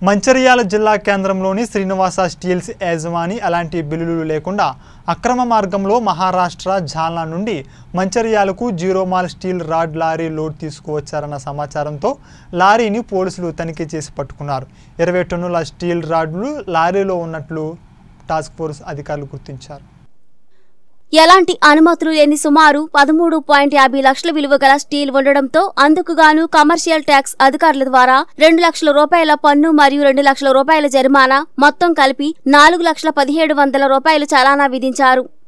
మంచిర్యాల జిల్లా కేంద్రంలోని శ్రీనివాస స్టీల్స్ యజమాని అలాంటి బిల్లులు లేకుండా అక్రమ మార్గంలో మహారాష్ట్ర జాల్నా నుండి మంచిర్యాలకు జీరోమాల్ స్టీల్ రాడ్ లారీ లోడ్ తీసుకువచ్చారన్న సమాచారంతో లారీని పోలీసులు తనిఖీ చేసి పట్టుకున్నారు ఇరవై టన్నుల స్టీల్ రాడ్లు లారీలో ఉన్నట్లు టాస్క్ ఫోర్స్ అధికారులు గుర్తించారు ఎలాంటి అనుమతులు లేని సుమారు పదమూడు పాయింట్ యాభై లక్షల విలువ గల స్టీల్ ఉండడంతో అందుకుగాను కమర్షియల్ ట్యాక్స్ అధికారుల ద్వారా రెండు లక్షల రూపాయల పన్ను మరియు రెండు లక్షల రూపాయల జరిమానా మొత్తం కలిపి నాలుగు లక్షల పదిహేడు వందల రూపాయలు చలానా విధించారు